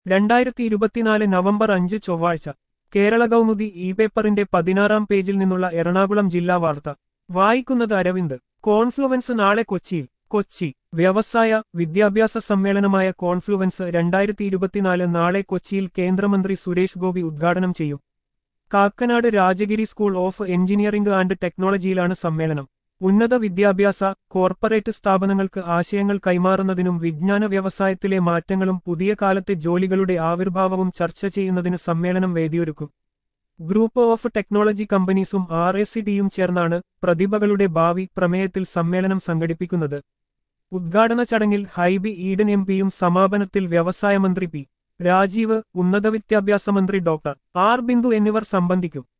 രണ്ടായിരത്തി ഇരുപത്തിനാല് നവംബർ അഞ്ച് ചൊവ്വാഴ്ച കേരള കൗമുദി ഇ പേപ്പറിന്റെ പതിനാറാം പേജിൽ നിന്നുള്ള എറണാകുളം ജില്ലാ വാർത്ത വായിക്കുന്നത് അരവിന്ദ് കോൺഫ്ലുവൻസ് നാളെ കൊച്ചിയിൽ കൊച്ചി വ്യവസായ വിദ്യാഭ്യാസ സമ്മേളനമായ കോൺഫ്ലുവൻസ് രണ്ടായിരത്തി ഇരുപത്തിനാല് നാളെ കൊച്ചിയിൽ കേന്ദ്രമന്ത്രി സുരേഷ് ഗോപി ഉദ്ഘാടനം ചെയ്യും Kakkanad Rajagiri school of engineering and ടെക്നോളജിയിലാണ് സമ്മേളനം ഉന്നത വിദ്യാഭ്യാസ കോർപ്പറേറ്റ് സ്ഥാപനങ്ങൾക്ക് ആശയങ്ങൾ കൈമാറുന്നതിനും വിജ്ഞാന വ്യവസായത്തിലെ മാറ്റങ്ങളും പുതിയ കാലത്തെ ജോലികളുടെ ആവിർഭാവവും ചർച്ച ചെയ്യുന്നതിന് സമ്മേളനം വേദിയൊരുക്കും ഗ്രൂപ്പ് ഓഫ് ടെക്നോളജി കമ്പനീസും ആർ എസ് സി ഡിയും ചേർന്നാണ് പ്രതിഭകളുടെ ഭാവി പ്രമേയത്തിൽ സമ്മേളനം സംഘടിപ്പിക്കുന്നത് ഉദ്ഘാടന ചടങ്ങിൽ ഹൈബി ഈഡൻ എം പിയും സമാപനത്തിൽ വ്യവസായ മന്ത്രി പി രാജീവ് ഉന്നത വിദ്യാഭ്യാസ മന്ത്രി ഡോക്ടർ ആർ ബിന്ദു എന്നിവർ സംബന്ധിക്കും